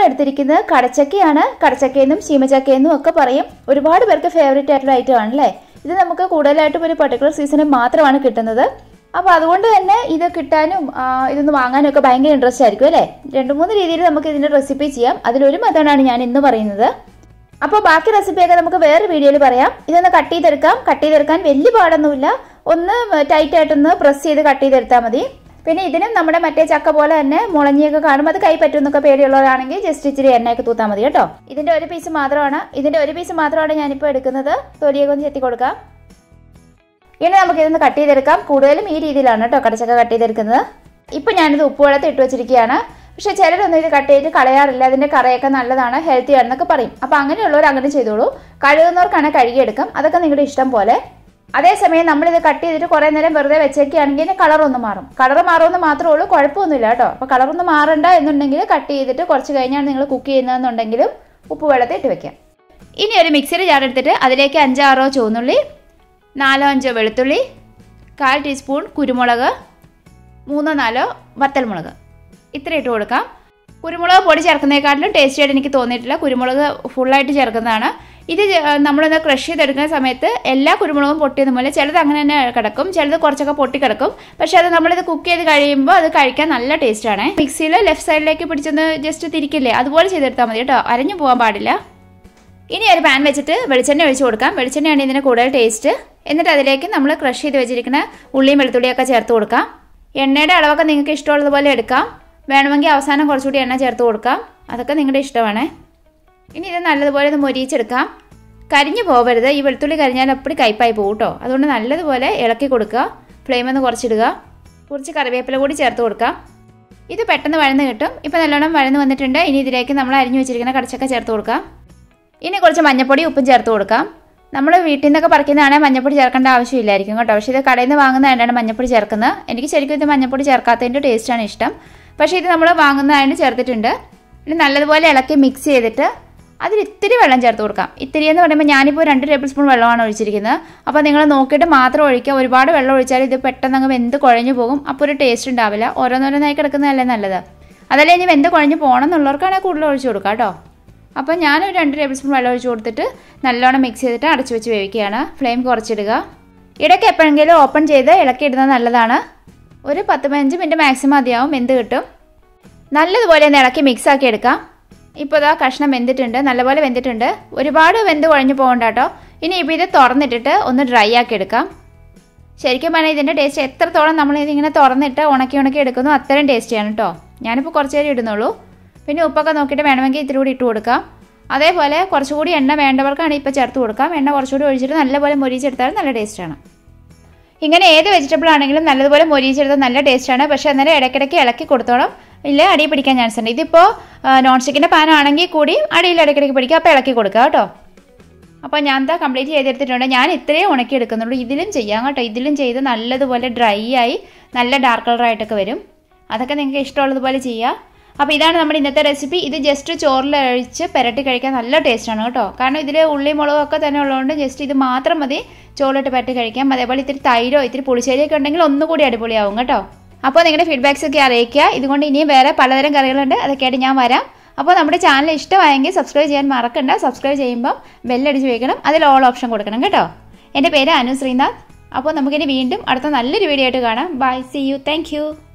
എടുത്തിരിക്കുന്നത് കടച്ചക്കയാണ് കടച്ചക്കയെന്നും ശീമച്ചക്കയെന്നും ഒക്കെ പറയും ഒരുപാട് പേർക്ക് ഫേവറേറ്റ് ആയിട്ടുള്ള ഐറ്റം ആണല്ലേ ഇത് നമുക്ക് കൂടുതലായിട്ടും ഒരു പർട്ടിക്കുലർ സീസണിൽ മാത്രമാണ് കിട്ടുന്നത് അപ്പോൾ അതുകൊണ്ട് തന്നെ ഇത് കിട്ടാനും ആ, ഇതൊന്ന് വാങ്ങാനും ഒക്കെ ഭയങ്കര ഇൻട്രസ്റ്റ് ആയിരിക്കും അല്ലേ രണ്ട് മൂന്ന് രീതിയിൽ നമുക്ക് ഇതിൻ്റെ റെസിപ്പി ചെയ്യാം അതിലൊരു മെത്തേഡാണ് ഞാൻ ഇന്ന് പറയുന്നത് അപ്പോൾ ബാക്കി റെസിപ്പിയൊക്കെ നമുക്ക് വേറെ വീഡിയോയിൽ പറയാം ഇതൊന്ന് കട്ട് ചെയ്തെടുക്കാം കട്ട് ചെയ്തെടുക്കാൻ വലിയ പാടൊന്നുമില്ല ഒന്ന് ടൈറ്റ് ആയിട്ടൊന്ന് പ്രസ് ചെയ്ത് കട്ട് ചെയ്തെടുത്താൽ മതി പിന്നെ ഇതിനും നമ്മുടെ മറ്റേ ചക്ക പോലെ തന്നെ മുളഞ്ഞിയൊക്കെ കാണുമ്പോൾ അത് കൈ പറ്റുമെന്നൊക്കെ പേടിയുള്ളവരാണെങ്കിൽ ജസ്റ്റ് ഇച്ചിരി എണ്ണയൊക്കെ തൂത്താൽ മതി കേട്ടോ ഇതിന്റെ ഒരു പീസ് മാത്രമാണ് ഇതിന്റെ ഒരു പീസ് മാത്രമാണ് ഞാനിപ്പോൾ എടുക്കുന്നത് തൊലിയൊക്കെ ഒന്ന് ചെത്തി കൊടുക്കാം ഇനി നമുക്ക് ഇതൊന്ന് കട്ട് ചെയ്തെടുക്കാം കൂടുതലും ഈ രീതിയിലാണ് കേട്ടോ കടച്ചക്ക കട്ട് ചെയ്തെടുക്കുന്നത് ഇപ്പം ഞാനിത് ഉപ്പുവെള്ളത്തിൽ ഇട്ട് വെച്ചിരിക്കുകയാണ് പക്ഷെ ചിലരൊന്നും ഇത് കട്ട് ചെയ്ത് കളയാറില്ല അതിന്റെ കറയൊക്കെ നല്ലതാണ് ഹെൽത്തി ആണെന്നൊക്കെ പറയും അപ്പോൾ അങ്ങനെയുള്ളവർ അങ്ങനെ ചെയ്തോളൂ കഴുകുന്നവർക്കാണ് കഴുകിയെടുക്കാം അതൊക്കെ നിങ്ങളുടെ ഇഷ്ടം പോലെ അതേസമയം നമ്മളിത് കട്ട് ചെയ്തിട്ട് കുറേ നേരം വെറുതെ വെച്ചേക്കുകയാണെങ്കിൽ ഇതിന്റെ കളർ ഒന്ന് മാറും കളർ മാറുമെന്ന് മാത്രമേ ഉള്ളൂ കുഴപ്പമൊന്നുമില്ല കേട്ടോ അപ്പോൾ കളർ ഒന്ന് മാറണ്ട എന്നുണ്ടെങ്കിൽ കട്ട് ചെയ്തിട്ട് കുറച്ച് കഴിഞ്ഞാണ് നിങ്ങൾ കുക്ക് ചെയ്യുന്നതെന്നുണ്ടെങ്കിലും ഉപ്പ് വെള്ളത്തിൽ ഇട്ട് വെക്കാം ഇനി ഒരു മിക്സിയുടെ ജാർ എടുത്തിട്ട് അതിലേക്ക് അഞ്ചാറോ ചുവന്നുള്ളി നാലോ അഞ്ചോ വെളുത്തുള്ളി കാൽ ടീസ്പൂൺ കുരുമുളക് മൂന്നോ നാലോ വത്തൽമുളക് ഇത്ര ഇട്ട് കൊടുക്കാം കുരുമുളക് പൊടി ചേർക്കുന്നതിനെക്കാട്ടിലും ടേസ്റ്റി ആയിട്ട് എനിക്ക് തോന്നിയിട്ടില്ല കുരുമുളക് ഫുള്ളായിട്ട് ചേർക്കുന്നതാണ് ഇത് ചെ- നമ്മളൊന്ന് ക്രഷ് ചെയ്തെടുക്കുന്ന സമയത്ത് എല്ലാ കുരുമുളകും പൊട്ടിയത് പോലെ ചിലത് അങ്ങനെ തന്നെ കിടക്കും ചിലത് കുറച്ചൊക്കെ പൊട്ടി കിടക്കും പക്ഷെ അത് നമ്മളിത് കുക്ക് ചെയ്ത് കഴിയുമ്പോൾ അത് കഴിക്കാൻ നല്ല ടേസ്റ്റാണ് മിക്സിയിൽ ലെഫ്റ്റ് സൈഡിലേക്ക് പിടിച്ചൊന്ന് ജസ്റ്റ് തിരിക്കില്ലേ അതുപോലെ ചെയ്തെടുത്താൽ മതി കേട്ടോ അരഞ്ഞു പോകാൻ പാടില്ല ഇനി ഒരു പാൻ വെച്ചിട്ട് വെളിച്ചെണ്ണ ഒഴിച്ച് കൊടുക്കാം വെളിച്ചെണ്ണയാണ് ഇതിന് കൂടുതൽ ടേസ്റ്റ് എന്നിട്ട് അതിലേക്ക് നമ്മൾ ക്രഷ് ചെയ്ത് വെച്ചിരിക്കുന്ന ഉള്ളിയും വെളുത്തുള്ളിയൊക്കെ ചേർത്ത് കൊടുക്കാം എണ്ണയുടെ അളവൊക്കെ നിങ്ങൾക്ക് ഇഷ്ടമുള്ളതുപോലെ എടുക്കാം വേണമെങ്കിൽ അവസാനം കുറച്ചുകൂടി എണ്ണ ചേർത്ത് കൊടുക്കാം അതൊക്കെ നിങ്ങളുടെ ഇഷ്ടമാണ് ഇനി ഇത് നല്ലതുപോലെ ഒന്ന് മൊരിയിച്ചെടുക്കാം കരിഞ്ഞു പോകരുത് ഈ വെളുത്തുള്ളി കരിഞ്ഞാൽ അപ്പടി കയ്പായി പോകും കേട്ടോ അതുകൊണ്ട് നല്ലതുപോലെ ഇളക്കി കൊടുക്കുക ഫ്ലെയിം ഒന്ന് കുറച്ചിടുക കുറച്ച് കറിവേപ്പില കൂടി ചേർത്ത് കൊടുക്കാം ഇത് പെട്ടെന്ന് വഴന്ന് കിട്ടും ഇപ്പോൾ നല്ലോണം വഴന്ന് വന്നിട്ടുണ്ട് ഇനി ഇതിലേക്ക് നമ്മൾ അരിഞ്ഞു വെച്ചിരിക്കുന്ന കടച്ചക്ക ചേർത്ത് കൊടുക്കാം ഇനി കുറച്ച് മഞ്ഞപ്പൊടി ഉപ്പും ചേർത്ത് കൊടുക്കാം നമ്മൾ വീട്ടിൽ നിന്നൊക്കെ പറിക്കുന്നതാണെങ്കിൽ മഞ്ഞപ്പൊടി ചേർക്കേണ്ട ആവശ്യമില്ലായിരിക്കും കേട്ടോ പക്ഷേ ഇത് കടയിൽ നിന്ന് വാങ്ങുന്നതായിട്ടാണ് മഞ്ഞപ്പൊടി ചേർക്കുന്നത് എനിക്ക് ശരിക്കും ഇത് മഞ്ഞപ്പൊടി ചേർക്കാത്തതിൻ്റെ ടേസ്റ്റാണ് ഇഷ്ടം പക്ഷേ ഇത് നമ്മൾ വാങ്ങുന്നതായിട്ട് ചേർത്തിട്ടുണ്ട് ഇനി നല്ലതുപോലെ ഇളക്കി മിക്സ് ചെയ്തിട്ട് അതിൽ ഇത്തിരി വെള്ളം ചേർത്ത് കൊടുക്കാം ഇത്തിരി എന്ന് പറയുമ്പോൾ ഞാനിപ്പോൾ രണ്ട് ടേബിൾ സ്പൂൺ വെള്ളമാണ് ഒഴിച്ചിരിക്കുന്നത് അപ്പോൾ നിങ്ങൾ നോക്കിയിട്ട് മാത്രം ഒഴിക്കുക ഒരുപാട് വെള്ളം ഒഴിച്ചാൽ ഇത് പെട്ടെന്ന് അങ്ങ് വെന്ത് കുഴഞ്ഞു പോകും അപ്പോൾ ഒരു ടേസ്റ്റ് ഉണ്ടാവില്ല ഓരോന്നോരോന്നായി കിടക്കുന്നതല്ലേ നല്ലത് അതല്ലേ ഇനി വെന്ത് കുഴഞ്ഞു പോകണം എന്നുള്ളവർക്കാണെങ്കിൽ കൂടുതൽ ഒഴിച്ച് കൊടുക്കാം കേട്ടോ അപ്പോൾ ഞാനൊരു രണ്ട് ടേബിൾ സ്പൂൺ വെള്ളം ഒഴിച്ച് കൊടുത്തിട്ട് നല്ലോണം മിക്സ് ചെയ്തിട്ട് അടച്ചു വെച്ച് വേവിക്കുകയാണ് ഫ്ലെയിം കുറച്ചിടുക ഇടയ്ക്ക് എപ്പോഴെങ്കിലും ഓപ്പൺ ചെയ്ത് ഇളക്കിയിടുന്നത് നല്ലതാണ് ഒരു പത്ത് പതിനഞ്ച് മിനിറ്റ് മാക്സിമം മതിയാവും വെന്ത് കിട്ടും നല്ലതുപോലെ ഒന്ന് ഇളക്കി മിക്സ് ആക്കി എടുക്കാം ഇപ്പോൾ ഇതാ കഷ്ണം വെന്തിട്ടുണ്ട് നല്ലപോലെ വെന്തിട്ടുണ്ട് ഒരുപാട് വെന്ത് കുഴഞ്ഞു പോകണ്ട കേട്ടോ ഇനി ഇപ്പോൾ ഇത് തുറന്നിട്ടിട്ട് ഒന്ന് ഡ്രൈ ആക്കി എടുക്കാം ശരിക്കും പറഞ്ഞാൽ ഇതിൻ്റെ ടേസ്റ്റ് എത്രത്തോളം നമ്മൾ ഇതിങ്ങനെ തുറന്നിട്ട് ഉണക്കി ഉണക്കി എടുക്കുന്നു അത്രയും ടേസ്റ്റിയാണ് കേട്ടോ ഞാനിപ്പോൾ കുറച്ച് നേരം ഇടുന്നുള്ളൂ പിന്നെ ഉപ്പൊക്കെ നോക്കിയിട്ട് വേണമെങ്കിൽ ഇത്തിരി കൂടി ഇട്ട് കൊടുക്കാം അതേപോലെ കുറച്ചുകൂടി എണ്ണ വേണ്ടവർക്കാണ് ഇപ്പോൾ ചേർത്ത് കൊടുക്കാം എണ്ണ കുറച്ചുകൂടി ഒഴിച്ചിട്ട് നല്ലപോലെ മൊരിച്ചെടുത്താൽ നല്ല ടേസ്റ്റാണ് ഇങ്ങനെ ഏത് വെജിറ്റബിൾ ആണെങ്കിലും നല്ലതുപോലെ മൊരിച്ചെടുത്താൽ നല്ല ടേസ്റ്റാണ് പക്ഷേ അന്നേരം ഇടയ്ക്കിടയ്ക്ക് ഇളക്കി കൊടുത്തോളം ഇല്ല അടി പിടിക്കാൻ ചാൻസ് ഉണ്ട് ഇതിപ്പോൾ നോൺ സ്റ്റിക്കിൻ്റെ പാൻ ആണെങ്കിൽ കൂടി അടിയിൽ ഇടയ്ക്കിടയ്ക്ക് പിടിക്കുക അപ്പോൾ ഇളക്കി കൊടുക്കുക കേട്ടോ അപ്പോൾ ഞാൻ എന്താ കംപ്ലീറ്റ് ചെയ്തെടുത്തിട്ടുണ്ട് ഞാൻ ഇത്രയും ഉണക്കി എടുക്കുന്നുള്ളൂ ഇതിലും ചെയ്യാം കേട്ടോ ഇതിലും ചെയ്ത് നല്ലതുപോലെ ഡ്രൈ ആയി നല്ല ഡാർക്ക് കളറായിട്ടൊക്കെ വരും അതൊക്കെ നിങ്ങൾക്ക് ഇഷ്ടമുള്ളതുപോലെ ചെയ്യുക അപ്പോൾ ഇതാണ് നമ്മുടെ ഇന്നത്തെ റെസിപ്പി ഇത് ജസ്റ്റ് ചോറിൽ ഒഴിച്ച് പെരട്ടി കഴിക്കാൻ നല്ല ടേസ്റ്റാണ് കേട്ടോ കാരണം ഇതിൽ ഉള്ളി മുളകും ഒക്കെ തന്നെ ഉള്ളതുകൊണ്ട് ജസ്റ്റ് ഇത് മാത്രം മതി ചോറിലിട്ട് പെരട്ടി കഴിക്കാം അതേപോലെ ഇത്തിരി തൈരോ ഇത്തിരി പുളിശ്ശേരിയൊക്കെ ഉണ്ടെങ്കിൽ ഒന്നുകൂടി അടിപൊളിയാവും കേട്ടോ അപ്പോൾ നിങ്ങളുടെ ഫീഡ്ബാക്സ് ഒക്കെ അറിയിക്കുക ഇതുകൊണ്ട് ഇനിയും വേറെ പലതരം കറികളുണ്ട് അതൊക്കെയായിട്ട് ഞാൻ വരാം അപ്പോൾ നമ്മുടെ ചാനൽ ഇഷ്ടമായെങ്കിൽ സബ്സ്ക്രൈബ് ചെയ്യാൻ മറക്കണ്ട സബ്സ്ക്രൈബ് ചെയ്യുമ്പോൾ ബെല്ലടിച്ച് വയ്ക്കണം അതിൽ ഓൾ ഓപ്ഷൻ കൊടുക്കണം കേട്ടോ എൻ്റെ പേര് അനു ശ്രീനാഥ് അപ്പോൾ നമുക്കിനി വീണ്ടും അടുത്ത നല്ലൊരു വീഡിയോ ആയിട്ട് കാണാം ബൈ സി യു താങ്ക്